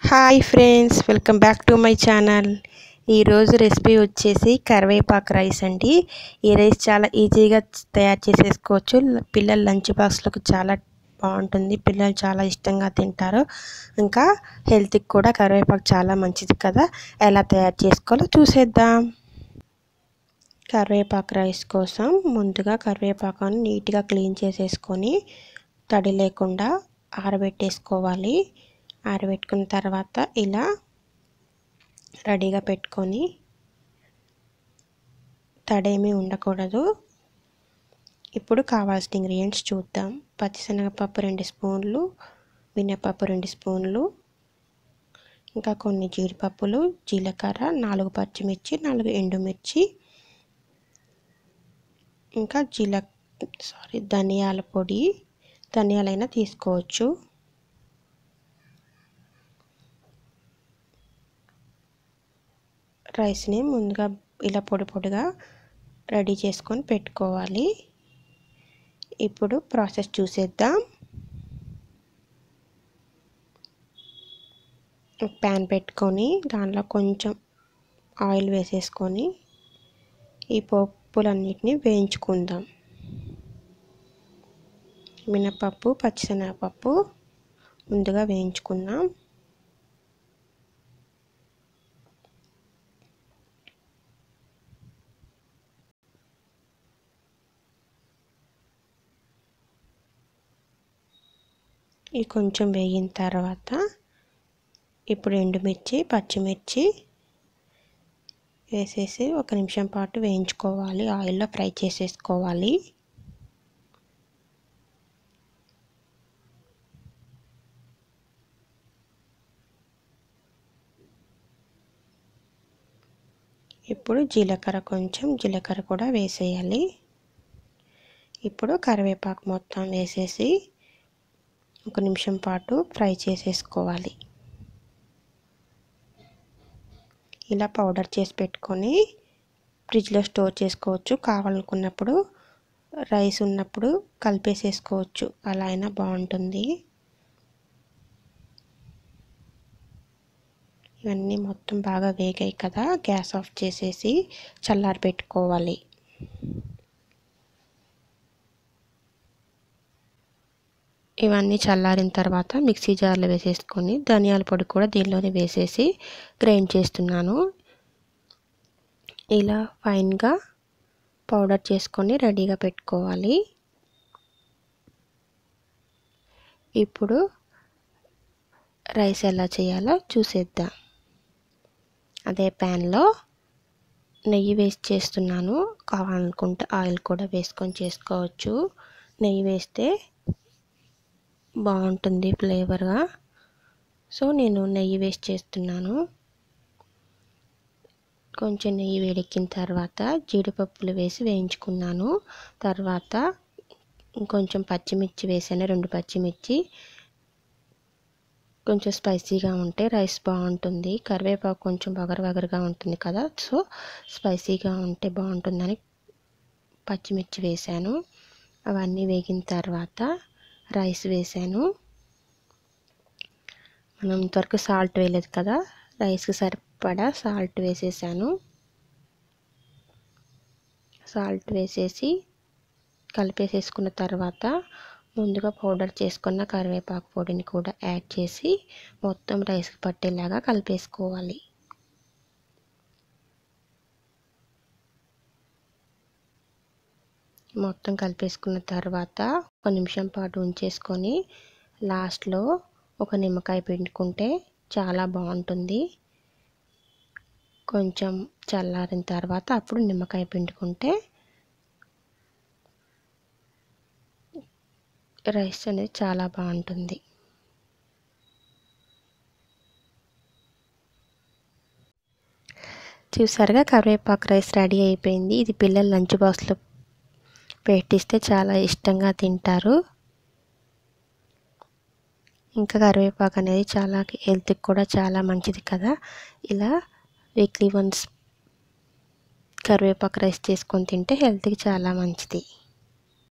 hi friends welcome back to my channel ఈరోజు recipe వచ్చేసి కరివేపాకు రైస్ అండి ఈ రైస్ చాలా ఈజీగా తయారు చేసేసుకోవచ్చు పిల్లల లంచ్ బాక్స్లకు చాలా బాగుంటుంది పిల్లలు చాలా ఇష్టంగా తింటారు ఇంకా హెల్త్కి కూడా కరివేపాకు చాలా మంచిది కదా ఎలా తయారు చేసుకోవాలో చూసేద్దాం కరివేపాకు రైస్ కోసం ముందుగా కరివేపాకుని నీట్గా క్లీన్ చేసేసుకొని తడి లేకుండా ఆరబెట్టేసుకోవాలి ఆరబెట్టుకున్న తర్వాత ఇలా రెడీగా పెట్టుకొని తడేమీ ఉండకూడదు ఇప్పుడు కావాల్సిన ఇంగ్రీడియంట్స్ చూద్దాం పచ్చిశనగపప్పు రెండు స్పూన్లు మినపప్పు రెండు స్పూన్లు ఇంకా కొన్ని జీడిపప్పులు జీలకర్ర నాలుగు పచ్చిమిర్చి నాలుగు ఎండుమిర్చి ఇంకా జీల సారీ ధనియాల పొడి ధనియాలైనా తీసుకోవచ్చు రైస్ని ముందుగా ఇలా పొడి పొడిగా రెడీ చేసుకొని పెట్టుకోవాలి ఇప్పుడు ప్రాసెస్ చూసేద్దాం ప్యాన్ పెట్టుకొని దానిలో కొంచెం ఆయిల్ వేసేసుకొని ఈ పప్పులన్నిటిని వేయించుకుందాం మినపప్పు పచ్చిశనగపప్పు ముందుగా వేయించుకుందాం ఇవి కొంచెం వేగిన తర్వాత ఇప్పుడు ఎండుమిర్చి పచ్చిమిర్చి వేసేసి ఒక నిమిషం పాటు వేయించుకోవాలి ఆయిల్లో ఫ్రై చేసేసుకోవాలి ఇప్పుడు జీలకర్ర కొంచెం జీలకర్ర కూడా వేసేయాలి ఇప్పుడు కరివేపాకు మొత్తం వేసేసి ఒక నిమిషం పాటు ఫ్రై చేసేసుకోవాలి ఇలా పౌడర్ చేసి పెట్టుకొని ఫ్రిడ్జ్లో స్టోర్ చేసుకోవచ్చు కావాలనుకున్నప్పుడు రైస్ ఉన్నప్పుడు కలిపేసేసుకోవచ్చు అలా అయినా బాగుంటుంది ఇవన్నీ మొత్తం బాగా వేగాయి కదా గ్యాస్ ఆఫ్ చేసేసి చల్లారి పెట్టుకోవాలి ఇవన్నీ చల్లారిన తర్వాత మిక్సీ జార్లో వేసేసుకొని ధనియాల పొడి కూడా దీనిలోనే వేసేసి గ్రైండ్ చేస్తున్నాను ఇలా ఫైన్గా పౌడర్ చేసుకొని రెడీగా పెట్టుకోవాలి ఇప్పుడు రైస్ ఎలా చేయాలో చూసేద్దాం అదే ప్యాన్లో నెయ్యి వేసి చేస్తున్నాను కావాలనుకుంటే ఆయిల్ కూడా వేసుకొని చేసుకోవచ్చు నెయ్యి వేస్తే బాగుంటుంది ఫ్లేవర్గా సో నేను నెయ్యి వేసి చేస్తున్నాను కొంచెం నెయ్యి వేడెక్కిన తర్వాత జీడిపప్పులు వేసి వేయించుకున్నాను తర్వాత ఇంకొంచెం పచ్చిమిర్చి వేసాను రెండు పచ్చిమిర్చి కొంచెం స్పైసీగా ఉంటే రైస్ బాగుంటుంది కరివేపాకు కొంచెం వగరు వగరుగా ఉంటుంది కదా సో స్పైసీగా ఉంటే బాగుంటుందని పచ్చిమిర్చి వేసాను అవన్నీ వేగిన తర్వాత రైస్ వేసాను మనం ఇంతవరకు సాల్ట్ వేయలేదు కదా రైస్కి సరిపడా సాల్ట్ వేసేసాను సాల్ట్ వేసేసి కలిపేసేసుకున్న తర్వాత ముందుగా పౌడర్ చేసుకున్న కరివేపాకు పొడిని కూడా యాడ్ చేసి మొత్తం రైస్కి పట్టేలాగా కలిపేసుకోవాలి మొత్తం కలిపేసుకున్న తర్వాత ఒక నిమిషం పాటు ఉంచేసుకొని లాస్ట్లో ఒక నిమ్మకాయ పిండుకుంటే చాలా బాగుంటుంది కొంచెం చల్లారిన తర్వాత అప్పుడు నిమ్మకాయ పిండుకుంటే రైస్ అనేది చాలా బాగుంటుంది చూసారుగా కరివేపాకు రైస్ రెడీ అయిపోయింది ఇది పిల్లల లంచ్ బాక్స్లో పెట్టిస్తే చాలా ఇష్టంగా తింటారు ఇంకా కరివేపాకు అనేది చాలా హెల్త్కి కూడా చాలా మంచిది కదా ఇలా వీక్లీ వన్స్ కరివేపాకు రైస్ చేసుకొని తింటే హెల్త్కి చాలా మంచిది